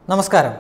നമസ്കാരം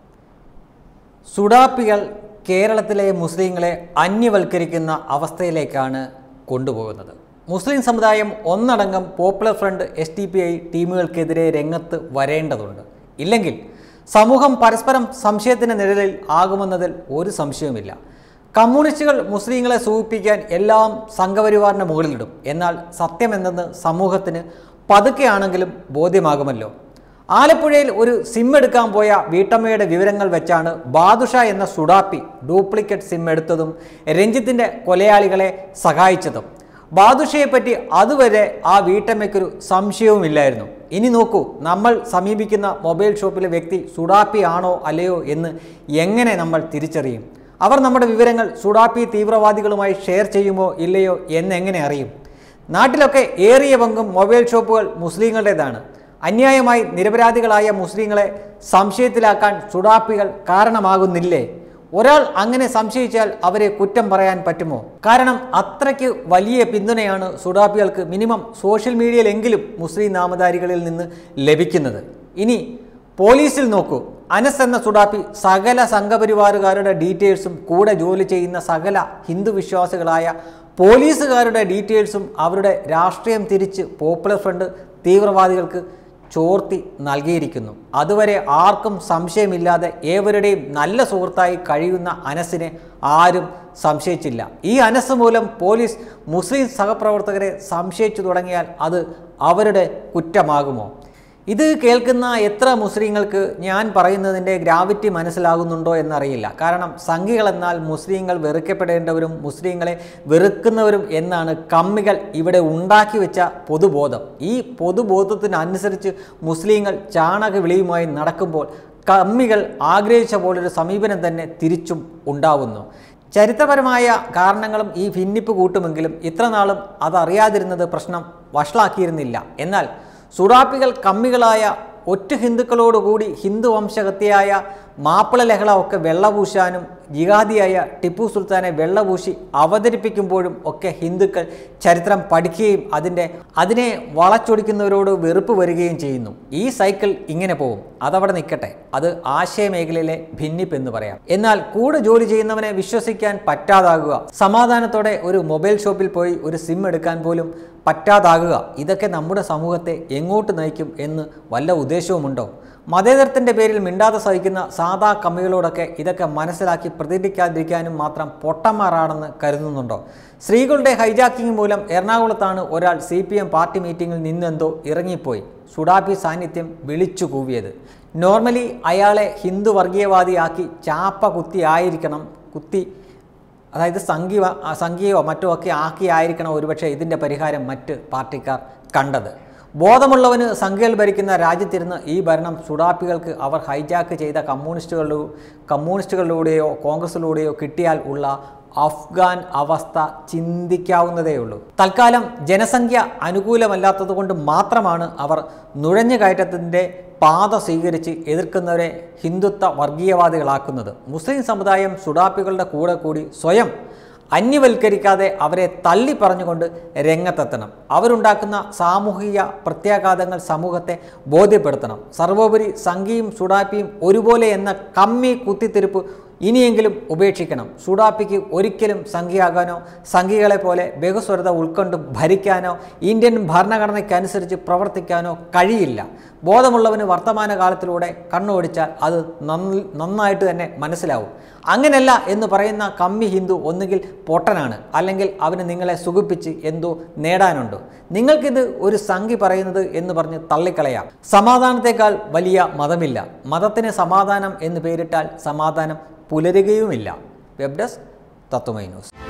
സുഡാപ്പികൾ കേരളത്തിലെ മുസ്ലിങ്ങളെ അന്യവൽക്കരിക്കുന്ന അവസ്ഥയിലേക്കാണ് കൊണ്ടുപോകുന്നത് മുസ്ലിം സമുദായം ഒന്നടങ്കം Popular Front S T P I ടീമുകൾക്കെതിരെ രംഗത്ത് വരേണ്ടതുണ്ട് ഇല്ലെങ്കിൽ സമൂഹം പരസ്പരം സംശയത്തിന് നിഴലിൽ ആകുമെന്നതിൽ ഒരു സംശയവുമില്ല കമ്മ്യൂണിസ്റ്റുകൾ മുസ്ലിങ്ങളെ സൂചിപ്പിക്കാൻ എല്ലാം സംഘപരിവാറിന് മുകളിലിടും എന്നാൽ സത്യമെന്തെന്ന് സമൂഹത്തിന് പതുക്കെയാണെങ്കിലും ബോധ്യമാകുമല്ലോ ആലപ്പുഴയിൽ ഒരു സിം എടുക്കാൻ പോയ വീട്ടമ്മയുടെ വിവരങ്ങൾ വെച്ചാണ് ബാദുഷ എന്ന സുഡാപ്പി ഡ്യൂപ്ലിക്കേറ്റ് സിം എടുത്തതും രഞ്ജിത്തിൻ്റെ കൊലയാളികളെ സഹായിച്ചതും ബാദുഷയെപ്പറ്റി അതുവരെ ആ വീട്ടമ്മയ്ക്കൊരു സംശയവുമില്ലായിരുന്നു ഇനി നോക്കൂ നമ്മൾ സമീപിക്കുന്ന മൊബൈൽ ഷോപ്പിലെ വ്യക്തി സുഡാപ്പി ആണോ അല്ലയോ എന്ന് എങ്ങനെ നമ്മൾ തിരിച്ചറിയും അവർ നമ്മുടെ വിവരങ്ങൾ സുഡാപ്പി തീവ്രവാദികളുമായി ഷെയർ ചെയ്യുമോ ഇല്ലയോ എന്നെങ്ങനെ അറിയും നാട്ടിലൊക്കെ ഏറിയ പങ്കും മൊബൈൽ ഷോപ്പുകൾ മുസ്ലിങ്ങളുടേതാണ് അന്യായമായി നിരപരാധികളായ മുസ്ലിങ്ങളെ സംശയത്തിലാക്കാൻ സുഡാപ്പികൾ കാരണമാകുന്നില്ലേ ഒരാൾ അങ്ങനെ സംശയിച്ചാൽ അവരെ കുറ്റം പറയാൻ പറ്റുമോ കാരണം അത്രയ്ക്ക് വലിയ പിന്തുണയാണ് സുഡാപ്പികൾക്ക് മിനിമം സോഷ്യൽ മീഡിയയിലെങ്കിലും മുസ്ലിം നാമധാരികളിൽ നിന്ന് ലഭിക്കുന്നത് ഇനി പോലീസിൽ നോക്കൂ അനസ് എന്ന സുഡാപ്പി സകല സംഘപരിവാറുകാരുടെ ഡീറ്റെയിൽസും കൂടെ ജോലി ചെയ്യുന്ന സകല ഹിന്ദു വിശ്വാസികളായ പോലീസുകാരുടെ ഡീറ്റെയിൽസും അവരുടെ രാഷ്ട്രീയം തിരിച്ച് പോപ്പുലർ ഫ്രണ്ട് തീവ്രവാദികൾക്ക് ചോർത്തി നൽകിയിരിക്കുന്നു അതുവരെ ആർക്കും സംശയമില്ലാതെ ഏവരുടെയും നല്ല സുഹൃത്തായി കഴിയുന്ന അനസിനെ ആരും സംശയിച്ചില്ല ഈ അനസ് മൂലം പോലീസ് മുസ്ലിം സഹപ്രവർത്തകരെ സംശയിച്ചു തുടങ്ങിയാൽ അത് അവരുടെ കുറ്റമാകുമോ ഇത് കേൾക്കുന്ന എത്ര മുസ്ലിങ്ങൾക്ക് ഞാൻ പറയുന്നതിൻ്റെ ഗ്രാവിറ്റി മനസ്സിലാകുന്നുണ്ടോ എന്നറിയില്ല കാരണം സംഘികളെന്നാൽ മുസ്ലിങ്ങൾ വെറുക്കപ്പെടേണ്ടവരും മുസ്ലിങ്ങളെ വെറുക്കുന്നവരും എന്നാണ് കമ്മികൾ ഇവിടെ ഉണ്ടാക്കി വെച്ച പൊതുബോധം ഈ പൊതുബോധത്തിനനുസരിച്ച് മുസ്ലിങ്ങൾ ചാണക വിളിയുമായി നടക്കുമ്പോൾ കമ്മികൾ ആഗ്രഹിച്ച പോലൊരു സമീപനം തന്നെ തിരിച്ചും ഉണ്ടാവുന്നു ചരിത്രപരമായ കാരണങ്ങളും ഈ ഭിന്നിപ്പ് കൂട്ടുമെങ്കിലും ഇത്ര നാളും അതറിയാതിരുന്നത് പ്രശ്നം വഷളാക്കിയിരുന്നില്ല എന്നാൽ സുഡാപ്പികൾ കമ്മികളായ ഒറ്റ ഹിന്ദുക്കളോടുകൂടി ഹിന്ദു വംശഹത്യയായ മാപ്പിള ലഹള ഒക്കെ വെള്ളപൂശാനും ജിഹാദിയായ ടിപ്പു സുൽത്താനെ വെള്ളപൂശി അവതരിപ്പിക്കുമ്പോഴും ഒക്കെ ഹിന്ദുക്കൾ ചരിത്രം പഠിക്കുകയും അതിൻ്റെ അതിനെ വളച്ചൊടിക്കുന്നവരോട് വെറുപ്പ് വരികയും ചെയ്യുന്നു ഈ സൈക്കിൾ ഇങ്ങനെ പോകും അതവിടെ നിൽക്കട്ടെ അത് ആശയമേഖലയിലെ ഭിന്നിപ്പ് എന്ന് പറയാം എന്നാൽ കൂടെ ജോലി ചെയ്യുന്നവനെ വിശ്വസിക്കാൻ പറ്റാതാകുക സമാധാനത്തോടെ ഒരു മൊബൈൽ ഷോപ്പിൽ പോയി ഒരു സിം എടുക്കാൻ പോലും പറ്റാതാകുക ഇതൊക്കെ നമ്മുടെ സമൂഹത്തെ എങ്ങോട്ട് നയിക്കും എന്ന് വല്ല ഉദ്ദേശവുമുണ്ടോ മതേതരത്തിൻ്റെ പേരിൽ മിണ്ടാതെ സഹിക്കുന്ന സാധാ കമ്മികളോടൊക്കെ ഇതൊക്കെ മനസ്സിലാക്കി പ്രതികരിക്കാതിരിക്കാനും മാത്രം പൊട്ടന്മാരാണെന്ന് കരുതുന്നുണ്ടോ സ്ത്രീകളുടെ ഹൈജാക്കിംഗ് മൂലം എറണാകുളത്താണ് ഒരാൾ സി പി എം പാർട്ടി മീറ്റിംഗിൽ നിന്നെന്തോ ഇറങ്ങിപ്പോയി സുഡാപ്പി സാന്നിധ്യം വിളിച്ചു കൂവിയത് നോർമലി അയാളെ ഹിന്ദു വർഗീയവാദിയാക്കി ചാപ്പ കുത്തി ആയിരിക്കണം കുത്തി അതായത് സംഘീയ സംഘീയോ മറ്റോ ഒക്കെ ആക്കിയായിരിക്കണം ഒരുപക്ഷെ ഇതിൻ്റെ പരിഹാരം മറ്റ് പാർട്ടിക്കാർ കണ്ടത് ബോധമുള്ളവന് സംഘികൾ ഭരിക്കുന്ന രാജ്യത്തിരുന്ന് ഈ ഭരണം സുഡാപ്പികൾക്ക് അവർ ഹൈജാക്ക് ചെയ്ത കമ്മ്യൂണിസ്റ്റുകളിലൂ കമ്മ്യൂണിസ്റ്റുകളിലൂടെയോ കോൺഗ്രസിലൂടെയോ കിട്ടിയാൽ ഉള്ള അഫ്ഗാൻ അവസ്ഥ ചിന്തിക്കാവുന്നതേയുള്ളൂ തൽക്കാലം ജനസംഖ്യ അനുകൂലമല്ലാത്തതുകൊണ്ട് മാത്രമാണ് അവർ നുഴഞ്ഞുകയറ്റത്തിൻ്റെ പാത സ്വീകരിച്ച് എതിർക്കുന്നവരെ ഹിന്ദുത്വ വർഗീയവാദികളാക്കുന്നത് മുസ്ലിം സമുദായം സുഡാപ്പികളുടെ കൂടെ കൂടി സ്വയം അന്യവൽക്കരിക്കാതെ അവരെ തള്ളി പറഞ്ഞുകൊണ്ട് രംഗത്തെത്തണം അവരുണ്ടാക്കുന്ന സാമൂഹിക പ്രത്യാഘാതങ്ങൾ സമൂഹത്തെ ബോധ്യപ്പെടുത്തണം സർവോപരി സംഘിയും സുഡാപ്പിയും ഒരുപോലെ എന്ന കമ്മി കുത്തിത്തിരിപ്പ് ഇനിയെങ്കിലും ഉപേക്ഷിക്കണം സുഡാപ്പിക്ക് ഒരിക്കലും സംഘിയാകാനോ സംഘികളെ പോലെ ബഹുസ്വരത ഉൾക്കൊണ്ട് ഭരിക്കാനോ ഇന്ത്യൻ ഭരണഘടനയ്ക്കനുസരിച്ച് പ്രവർത്തിക്കാനോ കഴിയില്ല ബോധമുള്ളവന് വർത്തമാനകാലത്തിലൂടെ കണ്ണോടിച്ചാൽ അത് നന്ന നന്നായിട്ട് തന്നെ മനസ്സിലാവും അങ്ങനെയല്ല എന്ന് പറയുന്ന കമ്മി ഹിന്ദു ഒന്നുകിൽ പൊട്ടനാണ് അല്ലെങ്കിൽ അവന് നിങ്ങളെ സുഖിപ്പിച്ച് എന്തോ നേടാനുണ്ട് നിങ്ങൾക്കിത് ഒരു സംഘി പറയുന്നത് എന്ന് പറഞ്ഞ് തള്ളിക്കളയാം സമാധാനത്തെക്കാൾ വലിയ മതമില്ല മതത്തിന് സമാധാനം എന്ന് പേരിട്ടാൽ സമാധാനം പുലരുകയുമില്ല വെബ് ഡെസ്ക് തത്വമൈ ന്യൂസ്